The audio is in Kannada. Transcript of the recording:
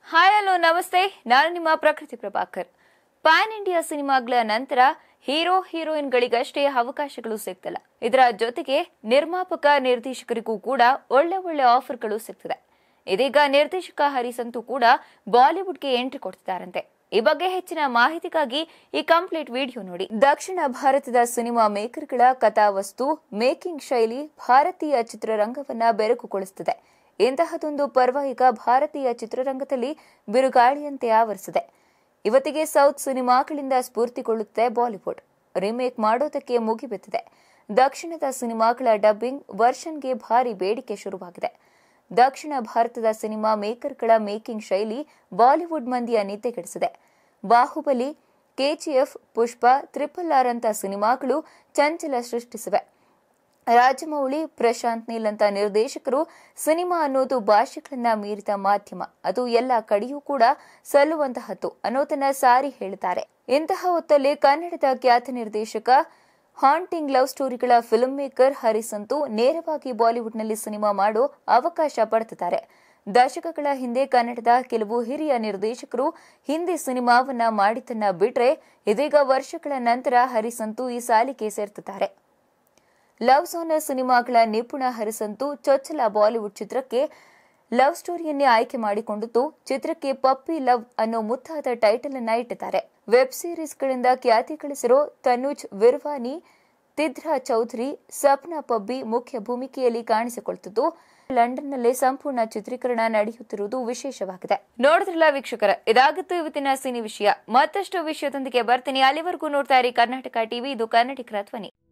ಹಾಯ್ ಹಲೋ ನಮಸ್ತೆ ನಾನು ನಿಮ್ಮ ಪ್ರಕೃತಿ ಪ್ರಭಾಕರ್ ಪ್ಯಾನ್ ಇಂಡಿಯಾ ಸಿನಿಮಾಗಳ ನಂತರ ಹೀರೋ ಹೀರೋಯಿನ್ಗಳಿಗಷ್ಟೇ ಅವಕಾಶಗಳು ಸಿಗ್ತಲ್ಲ ಇದರ ಜೊತೆಗೆ ನಿರ್ಮಾಪಕ ನಿರ್ದೇಶಕರಿಗೂ ಕೂಡ ಒಳ್ಳೆ ಒಳ್ಳೆ ಆಫರ್ಗಳು ಸಿಗ್ತದೆ ಇದೀಗ ನಿರ್ದೇಶಕ ಹರಿಸಂತು ಕೂಡ ಬಾಲಿವುಡ್ಗೆ ಎಂಟ್ರಿ ಕೊಡ್ತಿದ್ದಾರಂತೆ ಈ ಬಗ್ಗೆ ಹೆಚ್ಚಿನ ಮಾಹಿತಿಗಾಗಿ ಈ ಕಂಪ್ಲೀಟ್ ವಿಡಿಯೋ ನೋಡಿ ದಕ್ಷಿಣ ಭಾರತದ ಸಿನಿಮಾ ಮೇಕರ್ಗಳ ಕಥಾವಸ್ತು ಮೇಕಿಂಗ್ ಶೈಲಿ ಭಾರತೀಯ ಚಿತ್ರರಂಗವನ್ನ ಬೆರಕುಗೊಳಿಸುತ್ತದೆ ಇಂತಹದೊಂದು ಪರ್ವ ಈಗ ಭಾರತೀಯ ಚಿತ್ರರಂಗದಲ್ಲಿ ಬಿರುಗಾಳಿಯಂತೆ ಆವರಿಸಿದೆ ಇವತ್ತಿಗೆ ಸೌತ್ ಸಿನಿಮಾಗಳಿಂದ ಸ್ಫೂರ್ತಿಗೊಳ್ಳುತ್ತೆ ಬಾಲಿವುಡ್ ರಿಮೇಕ್ ಮಾಡೋದಕ್ಕೆ ಮುಗಿಬಿದ್ದಿದೆ ದಕ್ಷಿಣದ ಸಿನಿಮಾಗಳ ಡಬ್ಬಿಂಗ್ ವರ್ಷನ್ಗೆ ಭಾರಿ ಬೇಡಿಕೆ ಶುರುವಾಗಿದೆ ದಕ್ಷಿಣ ಭಾರತದ ಸಿನಿಮಾ ಮೇಕರ್ಗಳ ಮೇಕಿಂಗ್ ಶೈಲಿ ಬಾಲಿವುಡ್ ಮಂದಿಯ ನಿದ್ದೆಗೆಡಿಸಿದೆ ಬಾಹುಬಲಿ ಕೆಜಿಎಫ್ ಪುಷ್ಪ ತ್ರಿಪಲ್ ಆರ್ ಅಂತ ಸಿನಿಮಾಗಳು ಚಂಚಲ ಸೃಷ್ಟಿಸಿವೆ ರಾಜಮೌಳಿ ಪ್ರಶಾಂತ್ ನೀಲ್ ಅಂತ ನಿರ್ದೇಶಕರು ಸಿನಿಮಾ ಅನ್ನೋದು ಭಾಷೆಗಳನ್ನ ಮೀರಿದ ಮಾಧ್ಯಮ ಅದು ಎಲ್ಲ ಕಡೆಯೂ ಕೂಡ ಸಲ್ಲುವಂತಹದ್ದು ಅನ್ನೋದನ್ನ ಸಾರಿ ಹೇಳ್ತಾರೆ ಇಂತಹ ಹೊತ್ತಲ್ಲಿ ಕನ್ನಡದ ಖ್ಯಾತ ನಿರ್ದೇಶಕ ಹಾಂಟಿಂಗ್ ಲವ್ ಸ್ಟೋರಿಗಳ ಫಿಲ್ಮ್ ಮೇಕರ್ ಹರಿಸಂತು ನೇರವಾಗಿ ಬಾಲಿವುಡ್ನಲ್ಲಿ ಸಿನಿಮಾ ಮಾಡೋ ಅವಕಾಶ ಪಡೆದಿದ್ದಾರೆ ದಶಕಗಳ ಹಿಂದೆ ಕನ್ನಡದ ಕೆಲವು ಹಿರಿಯ ನಿರ್ದೇಶಕರು ಹಿಂದಿ ಸಿನಿಮಾವನ್ನ ಮಾಡಿದ್ದನ್ನ ಬಿಟ್ರೆ ಇದೀಗ ವರ್ಷಗಳ ನಂತರ ಹರಿಸಂತು ಈ ಸಾಲಿಗೆ ಸೇರ್ತಿದ್ದಾರೆ ಲವ್ ಸೋನರ್ ಸಿನಿಮಾಗಳ ನಿಪುಣ ಹರಿಸಂತು ಚೊಚ್ಚಲ ಬಾಲಿವುಡ್ ಚಿತ್ರಕ್ಕೆ ಲವ್ ಸ್ಟೋರಿಯನ್ನೇ ಆಯ್ಕೆ ಮಾಡಿಕೊಂಡಿದ್ದು ಚಿತ್ರಕ್ಕೆ ಪಪ್ಪಿ ಲವ್ ಅನ್ನೋ ಮುತ್ತಾದ ಟೈಟಲ್ ಅನ್ನ ಇಟ್ಟಿದ್ದಾರೆ ವೆಬ್ ಸೀರೀಸ್ಗಳಿಂದ ಖ್ಯಾತಿ ಗಳಿಸಿರೋ ತನುಜ್ ವಿರ್ವಾನಿ ತಿದ್ರಾ ಚೌಧರಿ ಸಪ್ನಾ ಪಬ್ಬಿ ಮುಖ್ಯ ಭೂಮಿಕೆಯಲ್ಲಿ ಕಾಣಿಸಿಕೊಳ್ತಿದ್ದು ಲಂಡನ್ನಲ್ಲೇ ಸಂಪೂರ್ಣ ಚಿತ್ರೀಕರಣ ನಡೆಯುತ್ತಿರುವುದು ವಿಶೇಷವಾಗಿದೆ ನೋಡಿದ್ರಲ್ಲ ವೀಕ್ಷಕರ ಇದಾಗಿತ್ತು ಇವತ್ತಿನ ಸಿನಿ ವಿಷಯ ಮತ್ತಷ್ಟು ವಿಷಯದೊಂದಿಗೆ ಬರ್ತೀನಿ ಅಲ್ಲಿವರೆಗೂ ನೋಡ್ತಾ ಇರಿ ಕರ್ನಾಟಕ ಟಿವಿ ಇದು ಕನ್ನಡಿಗರ ಧ್ವನಿ